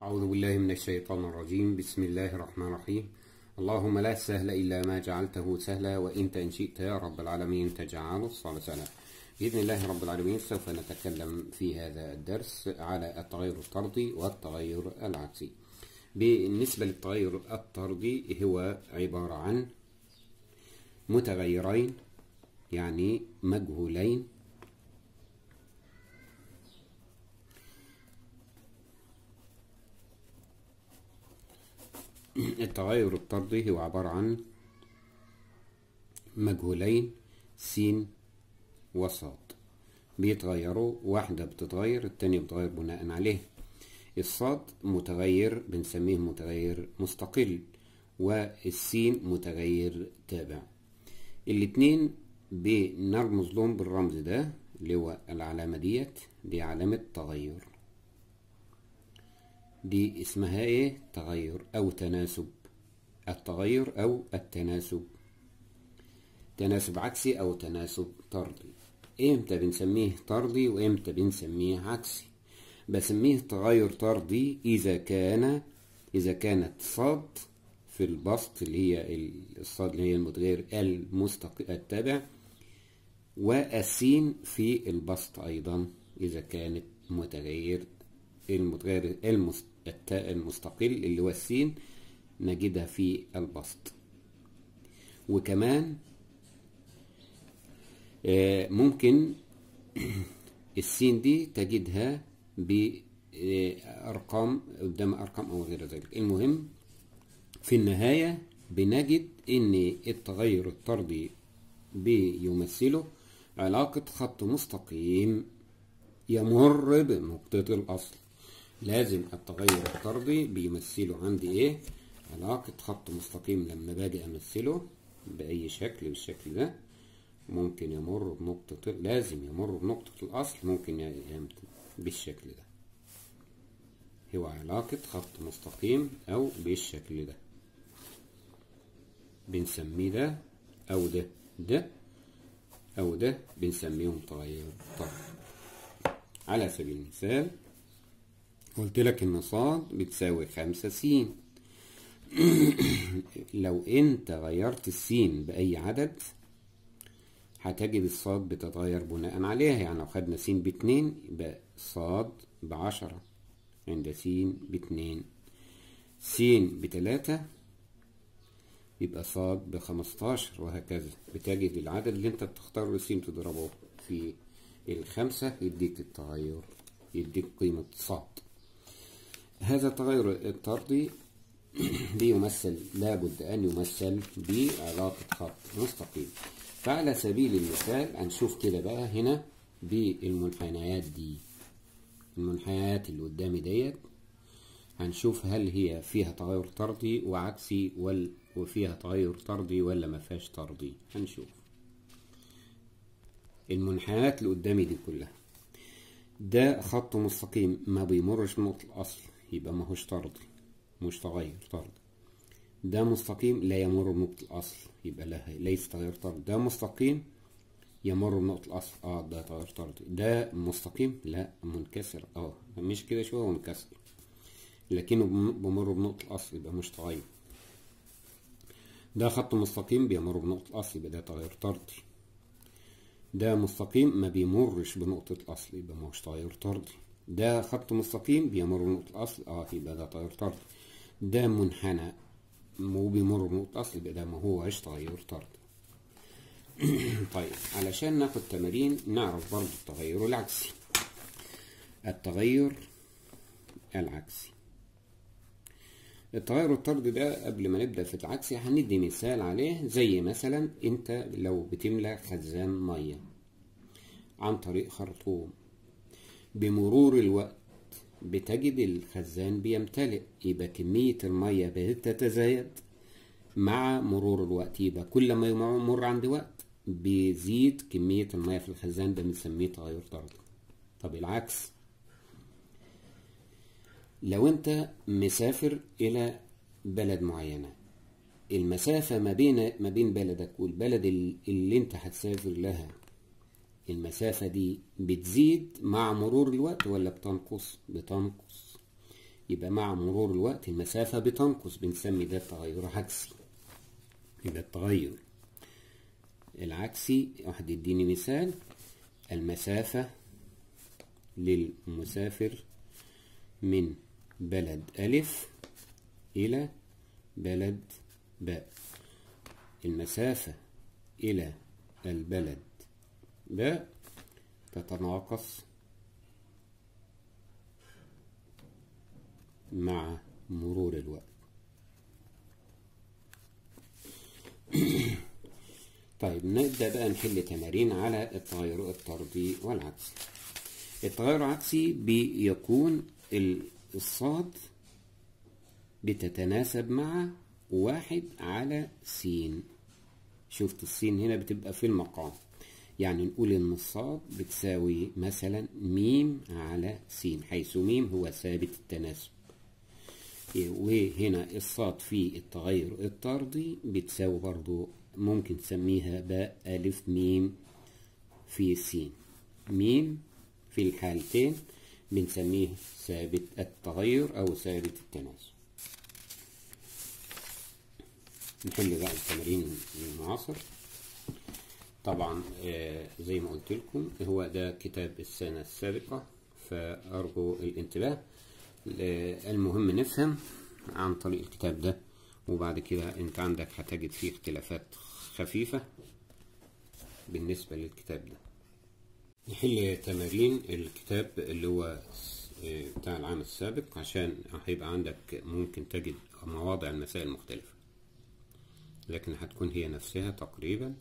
أعوذ بالله من الشيطان الرجيم بسم الله الرحمن الرحيم اللهم لا سهل إلا ما جعلته سهلا وإنت إن شئت يا رب العالمين تجعله الصعب سهلا بإذن الله رب العالمين سوف نتكلم في هذا الدرس على التغير الطردي والتغير العكسي بالنسبة للتغير الطردي هو عبارة عن متغيرين يعني مجهولين التغير الطردي هو عبارة عن مجهولين س وصاد بيتغيروا واحدة بتتغير التانية بتتغير بناء عليه الصاد متغير بنسميه متغير مستقل والسين متغير تابع الاتنين بنرمز لهم بالرمز ده اللي هو العلامة ديت دي علامة تغير دي اسمها ايه تغير او تناسب التغير او التناسب تناسب عكسي او تناسب طردي امتى بنسميه طردي وامتى بنسميه عكسي بسميه تغير طردي اذا كان اذا كانت صاد في البسط اللي هي الصاد اللي هي المتغير المستقل التابع والسين في البسط ايضا اذا كانت متغير المتغير المست التاء المستقل اللي هو السين نجدها في البسط وكمان ممكن السين دي تجدها بأرقام قدام أرقام أو غير ذلك المهم في النهاية بنجد إن التغير الطردي بيمثله علاقة خط مستقيم يمر بنقطة الأصل لازم التغير الطردي بيمثله عندي ايه علاقة خط مستقيم لما باجي امثله بأي شكل بالشكل ده ممكن يمر بنقطة لازم يمر بنقطة الأصل ممكن بالشكل ده هو علاقة خط مستقيم أو بالشكل ده بنسميه ده أو ده ده أو ده بنسميهم تغير طردي على سبيل المثال قلت لك ان صاد بتساوي خمسة س لو انت غيرت السين بأي عدد هتجد الصاد بتتغير بناء عليها يعني لو خدنا س باتنين يبقى صاد بعشرة عند س باتنين س بتلاتة يبقى صاد بخمستاشر وهكذا بتجد العدد اللي انت بتختاره السين تضربه في الخمسة يديك التغير يديك قيمة صاد هذا التغير الطردي بيمثل لابد أن يمثل بعلاقة خط مستقيم فعلى سبيل المثال هنشوف كده بقى هنا بالمنحنيات دي المنحنيات اللي قدامي ديت هنشوف هل هي فيها تغير طردي وعكسي ولا وفيها تغير طردي ولا ما فيهاش طردي هنشوف المنحنيات اللي قدامي دي كلها ده خط مستقيم ما بيمرش نقطة الأصل يبقى ماهوش طردي مش تغير طردي ده مستقيم لا يمر بنقطة الأصل يبقى لا ليس تغير طردي ده مستقيم يمر بنقطة الأصل اه ده تغير طردي ده مستقيم لا منكسر اه مش كده شوية ومنكسر لكنه بمر بنقطة الأصل يبقى مش تغير ده خط مستقيم بيمر بنقطة الأصل يبقى ده تغير طردي ده مستقيم ما بيمرش بنقطة الأصل يبقى ماهوش تغير طردي ده خط مستقيم بيمر بنقطة الأصل اه يبقى ده تغير طردي ده منحنى وبيمر بنقطة الأصل يبقى ده ما هوش تغير طردي طيب علشان ناخد تمارين نعرف برضو التغير العكسي التغير العكسي التغير الطردي ده قبل ما نبدأ في العكسي هندي مثال عليه زي مثلا انت لو بتملى خزان مية عن طريق خرطوم بمرور الوقت بتجد الخزان بيمتلئ يبقى كمية المية بتتزايد مع مرور الوقت يبقى كل ما يمر عند وقت بيزيد كمية المية في الخزان ده بنسميه تغير طردي طب العكس لو انت مسافر الى بلد معينة المسافة ما بين ما بين بلدك والبلد اللي انت هتسافر لها المسافة دي بتزيد مع مرور الوقت ولا بتنقص بتنقص يبقى مع مرور الوقت المسافة بتنقص بنسمي ده تغير عكسي يبقى التغير العكسي واحد يديني مثال المسافة للمسافر من بلد ألف إلى بلد باء المسافة إلى البلد باء تتناقص مع مرور الوقت طيب نبدأ بقى نحل تمارين على التغير الطردي والعكسي التغير العكسي بيكون الصاد بتتناسب مع واحد على س شفت السين هنا بتبقى في المقام يعني نقول ان الصاد بتساوي مثلا ميم على س حيث ميم هو ثابت التناسب وهنا الصاد في التغير الطردي بتساوي برضو ممكن تسميها باء ألف ميم في س ميم في الحالتين بنسميه ثابت التغير أو ثابت التناسب نحل بقى التمارين المعاصر طبعا آه زي ما قلت لكم هو ده كتاب السنة السابقة فأرجو الانتباه المهم نفهم عن طريق الكتاب ده وبعد كده انت عندك هتجد فيه اختلافات خفيفة بالنسبة للكتاب ده نحل تمارين الكتاب اللي هو بتاع العام السابق عشان هيبقى عندك ممكن تجد مواضع المسائل مختلفة لكن هتكون هي نفسها تقريبا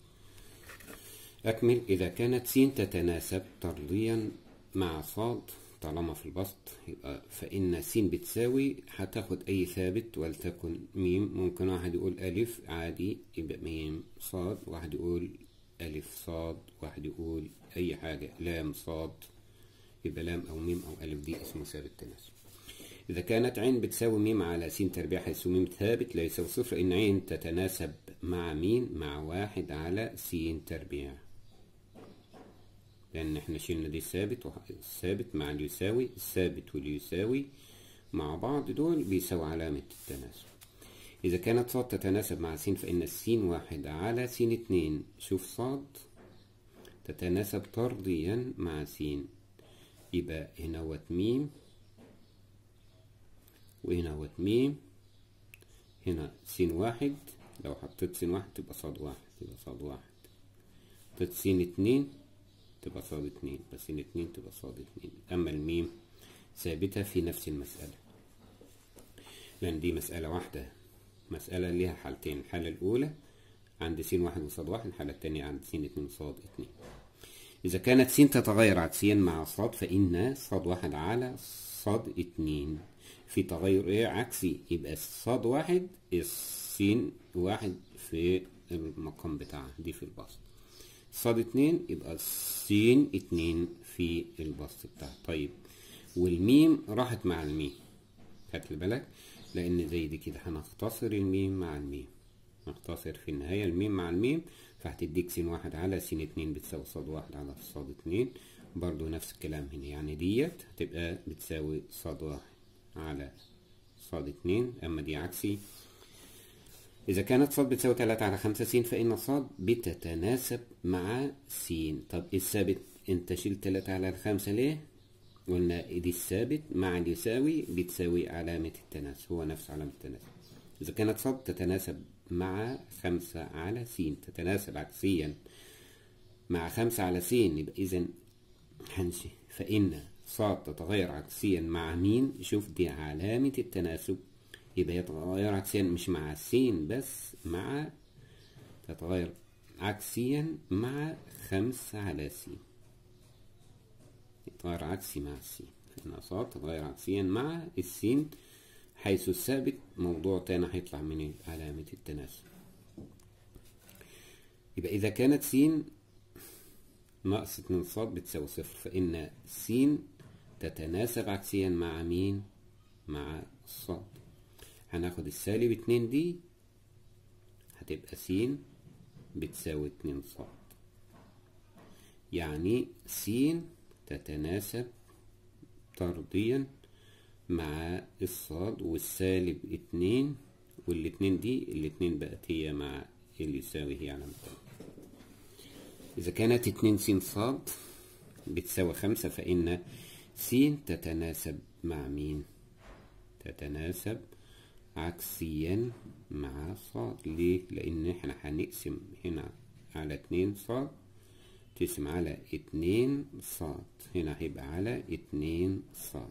أكمل إذا كانت س تتناسب طرديا مع صاد طالما في البسط يبقى فإن س بتساوي هتاخد أي ثابت ولتكن ميم ممكن واحد يقول ألف عادي يبقى ميم صاد واحد يقول ألف صاد واحد يقول أي حاجة لام صاد يبقى لام أو ميم أو ألف دي اسمه ثابت تناسب إذا كانت عين بتساوي ميم على س تربيع حيث ميم ثابت لا يساوي صفر إن عين تتناسب مع مين مع واحد على س تربيع لأن احنا شلنا دي الثابت الثابت مع اللي يساوي الثابت واللي يساوي مع بعض دول بيساوي علامة التناسب إذا كانت صاد تتناسب مع س فإن السين واحد على س اتنين شوف صاد تتناسب طرديا مع س يبقى هنا هو ميم وهنا هو ميم هنا س واحد لو حطيت س واحد تبقى صاد واحد تبقى صاد واحد حطيت س اتنين تبقى صاد اتنين بس ان اتنين تبقى صاد اتنين اما الميم ثابتة في نفس المسألة لان دي مسألة واحدة مسألة ليها حالتين الحالة الأولى عند س واحد وصاد واحد الحالة التانية عند س اتنين وصاد اتنين إذا كانت س تتغير عكسيا مع صاد فإن صاد واحد على صاد اتنين في تغير ايه عكسي يبقى صاد واحد السين واحد في المقام بتاعها دي في البسط صاد اتنين يبقى السين اتنين في البسط بتاعها طيب والميم راحت مع الميم خدت بالك لان زي دي كده هنختصر الميم مع الميم نختصر في النهاية الميم مع الميم فهتديك س واحد على س اتنين بتساوي صاد واحد على صاد اتنين برضو نفس الكلام هنا يعني ديت هتبقى بتساوي صاد واحد على صاد اتنين اما دي عكسي إذا كانت صاد بتساوي تلاتة على خمسة س فإن صاد بتتناسب مع س طب الثابت أنت شلت تلاتة على الخمسة ليه؟ قلنا دي الثابت مع اللي يساوي بتساوي علامة التناسب هو نفس علامة التناسب إذا كانت صاد تتناسب مع خمسة على س تتناسب عكسيا مع خمسة على س يبقى إذا هنشي فإن صاد تتغير عكسيا مع مين شوف دي علامة التناسب يبقى يتغير عكسيا مش مع السين بس مع تتغير عكسيا مع خمسة على س يتغير عكسي مع السين فإن صاد تتغير عكسيا مع السين حيث الثابت موضوع تاني هيطلع من علامة التناسب يبقى إذا كانت س ناقص اتنين صاد بتساوي صفر فإن س تتناسب عكسيا مع مين؟ مع الصاد هناخد السالب اتنين دي هتبقى س بتساوي اتنين صاد يعني س تتناسب طرديا مع الصاد والسالب اتنين والاتنين دي الاتنين بقت هي مع اللي يساوي هي علامة إذا كانت اتنين س صاد بتساوي خمسة فإن س تتناسب مع مين؟ تتناسب عكسيا مع صاد ليه؟ لأن احنا هنقسم هنا على اتنين صاد تقسم على اتنين صاد هنا هيبقى على اتنين صاد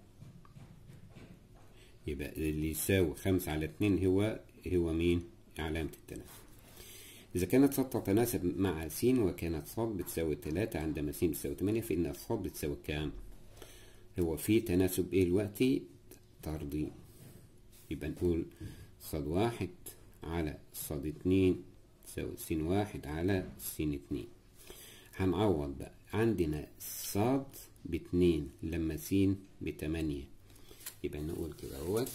يبقى اللي يساوي خمسة على اتنين هو هو مين؟ علامة التناسب إذا كانت صاد تتناسب مع س وكانت صاد بتساوي تلاتة عندما س بتساوي تمانية فإن صاد بتساوي كام؟ هو في تناسب إيه دلوقتي؟ طردي يبقى نقول صاد واحد على صاد اتنين تساوي س واحد على س اتنين هنعوض بقى عندنا صاد باتنين لما س بتمانية يبقى نقول كده اهوت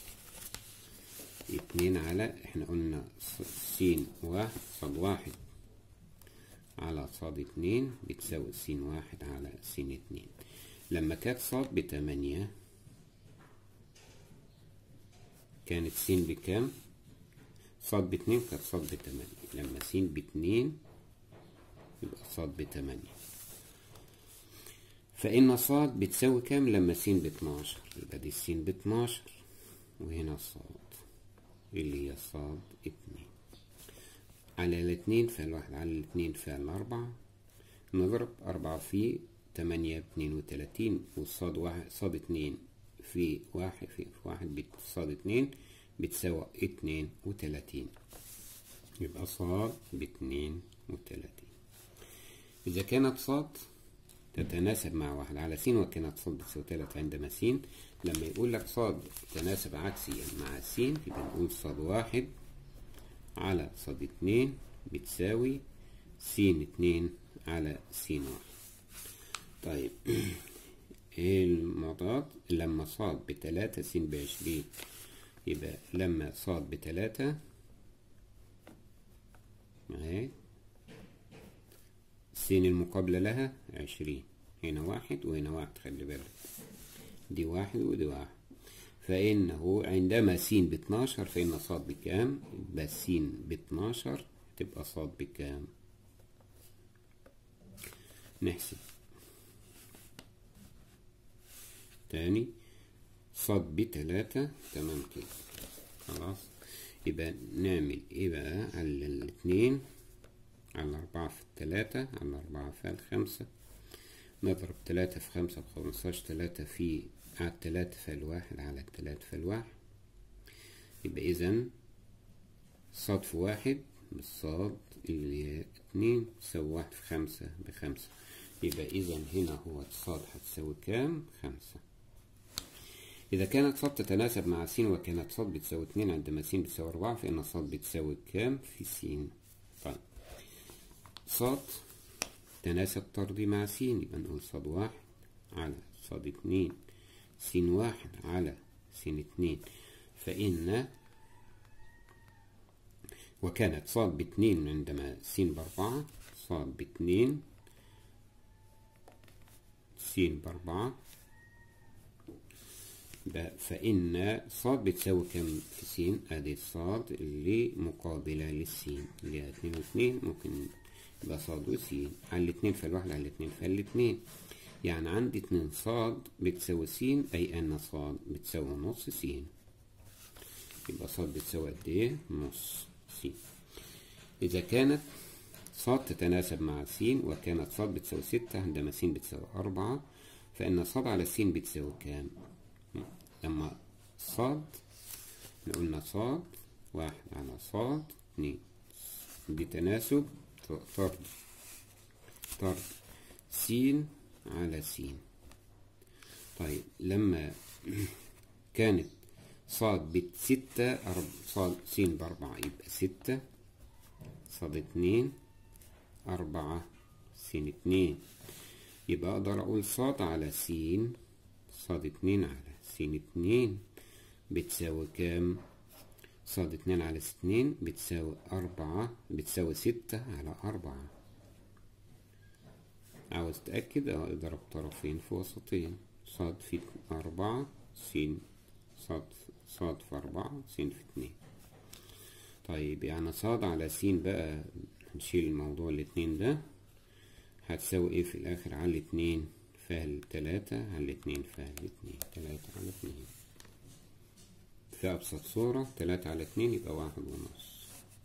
اتنين على احنا قلنا س واحد صاد واحد على صاد اتنين بتساوي س واحد على س اتنين لما كانت صاد بتمانية كانت س بكام؟ صاد باتنين كانت صاد بتمانية لما س باتنين يبقى صاد بتمانية فإن صاد بتساوي كام لما س باتناشر يبقى دي س باتناشر وهنا صاد اللي هي صاد اتنين على الاتنين فالواحد على الاتنين فالأربعة نضرب أربعة في تمانية باتنين وتلاتين والصاد واحد صاد اتنين في واحد في واحد صاد اتنين بتساوي اتنين وتلاتين يبقى صاد باتنين وتلاتين إذا كانت صاد تتناسب مع واحد على س وكانت صاد بتساوي تلاتة عندما س لما يقول لك صاد تناسب عكسيا مع س يبقى نقول صاد واحد على صاد اتنين بتساوي س اتنين على س واحد طيب المعطيات لما صاد بتلاتة س بعشرين يبقى لما صاد بتلاتة اهي السين المقابلة لها عشرين هنا واحد وهنا واحد خلي بالك دي واحد ودي واحد فإنه عندما س باتناشر فإن صاد بكام يبقى س باتناشر تبقى صاد بكام نحسب تاني صاد بتلاتة تمام كده خلاص يبقى نعمل ايه بقى على الاتنين على أربعة في التلاتة على أربعة في الخمسة نضرب تلاتة في خمسة بخمستاشر تلاتة في على التلاتة في الواحد على التلاتة في الواحد يبقى إذا صاد في واحد بالصاد اللي هي اتنين تساوي واحد في خمسة بخمسة يبقى إذا هنا هو صاد هتساوي كام؟ خمسة إذا كانت صاد تتناسب مع س وكانت صاد بتساوي اتنين عندما س بتساوي أربعة فإن صاد بتساوي كام في س طيب صاد تناسب طردي مع س يبقى نقول صاد واحد على صاد اتنين س واحد على س اتنين فإن وكانت صاد باتنين عندما س بأربعة صاد باتنين س بأربعة فإن صاد بتساوي كم في س أدي الصاد اللي مقابلة للسين اللي هي اتنين واتنين ممكن يبقى صاد وسين على الاتنين فالواحد على الاتنين فالاتنين يعني عندي اتنين صاد بتساوي س أي أن صاد بتساوي نص س يبقى صاد بتساوي قد إيه؟ نص س إذا كانت صاد تتناسب مع س وكانت صاد بتساوي ستة عندما س بتساوي أربعة فإن صاد على س بتساوي كام؟ لما صاد قلنا صاد واحد على صاد اتنين دي تناسب طرد طرد س على س طيب لما كانت صاد بستة صاد س بأربعة يبقى ستة صاد اتنين أربعة س اتنين يبقى أقدر أقول صاد على س صاد اتنين على س اتنين بتساوي كام؟ صاد اتنين على س اتنين بتساوي أربعة بتساوي ستة على أربعة عاوز تأكد أضرب طرفين في وسطين صاد في أربعة س صاد صاد في أربعة س في اتنين طيب يعني صاد على س بقى نشيل الموضوع الاتنين ده هتساوي ايه في الآخر على اتنين فهل تلاتة على اتنين فهل اتنين تلاتة على اتنين في أبسط صورة تلاتة على اتنين يبقى واحد ونص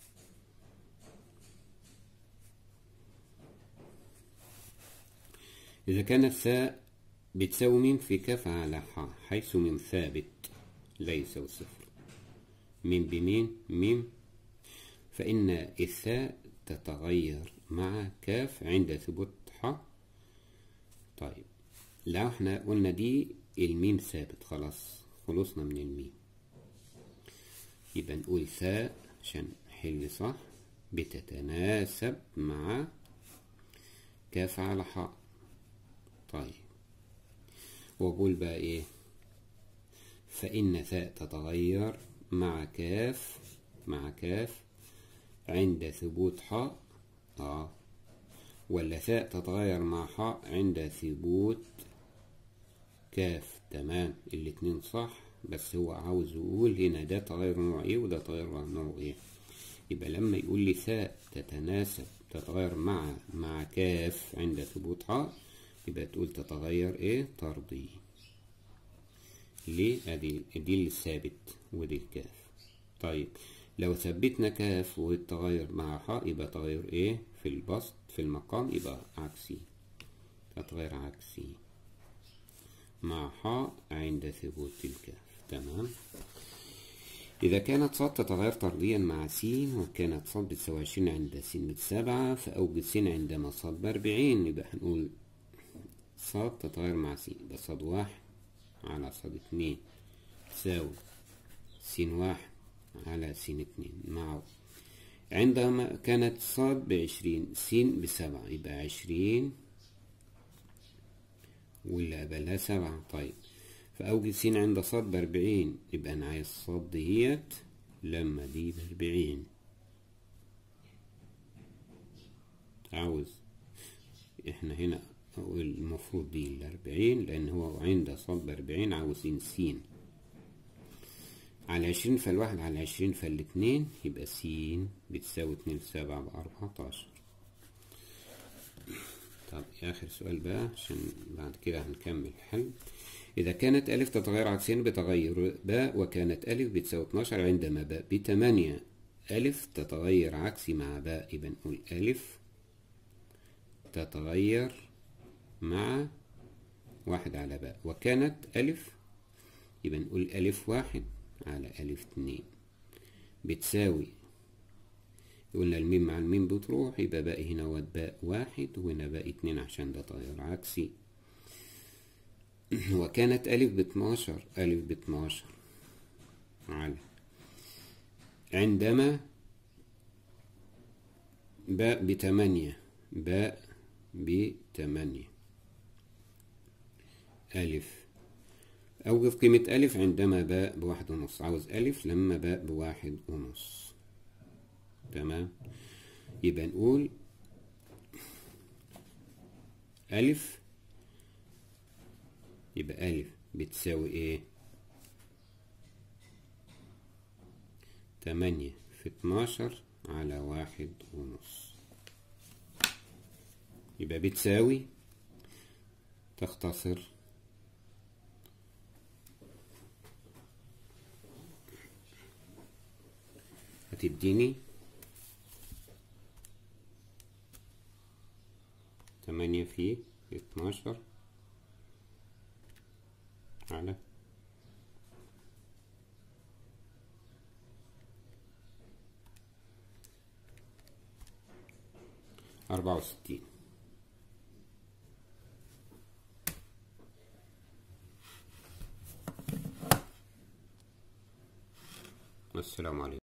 إذا كانت ثاء بتساوي ميم في كاف على ح حيث ميم ثابت لا يساوي صفر ميم بمين ميم فإن الثاء تتغير مع كاف عند ثبوت ح طيب لو احنا قلنا دي الميم ثابت خلاص خلصنا من الميم يبقى نقول ثاء عشان نحل صح بتتناسب مع كاف على حاء طيب وأقول بقى إيه فإن ثاء تتغير مع كاف مع كاف عند ثبوت حاء آه ولا ثاء تتغير مع حاء عند ثبوت كاف تمام الاتنين صح بس هو عاوز يقول هنا ده تغير نوع ايه وده تغير نوع ايه يبقى لما يقول لي ثاء تتناسب تتغير مع مع كاف عند ثبوت حاء يبقى تقول تتغير ايه طردي ليه ادي دي الثابت ودي الكاف طيب لو ثبتنا كاف والتغير مع حاء يبقى تغير ايه في البسط في المقام يبقى عكسي تتغير عكسي مع حاء عند ثبوت الكاف تمام إذا كانت صاد تتغير طرديا مع س وكانت صاد بتساوي عشرين عند س بسبعة فأوجد س عندما صاد بأربعين يبقى هنقول صاد تتغير مع س يبقى صاد واحد على صاد اتنين تساوي س واحد على س اتنين مع عندما كانت صاد بعشرين س بسبعة يبقى عشرين واللي قبلها سبعة طيب فأوجد س عند صاد بأربعين يبقى أنا عايز صاد ديت لما دي بأربعين عاوز احنا هنا المفروض دي الأربعين لأن هو عند صاد بأربعين عاوزين س على عشرين فالواحد على عشرين فالاتنين يبقى س بتساوي اتنين سبعة بأربعتاشر طب آخر سؤال بقى عشان بعد كده هنكمل الحل إذا كانت ألف تتغير عكسيا بتغير باء وكانت ألف بتساوي 12 عندما باء بتمانية ألف تتغير عكسي مع باء يبقى نقول ألف تتغير مع واحد على باء وكانت ألف يبقى نقول ألف واحد على ألف اتنين بتساوي قلنا الميم مع الميم بتروح يبقى باقي هنا ود باء واحد وهنا باقي اتنين عشان ده تغير عكسي وكانت ألف باتناشر ألف باتناشر على عندما باء بتمانية باء بتمانية ألف أوجد قيمة ألف عندما باء بواحد ونص عاوز ألف لما باء بواحد ونص تمام يبقى نقول ألف يبقى ألف بتساوي إيه تمانية في اتناشر على واحد ونص يبقى بتساوي تختصر هتديني تمانية في اتناشر على أربعة وستين والسلام عليكم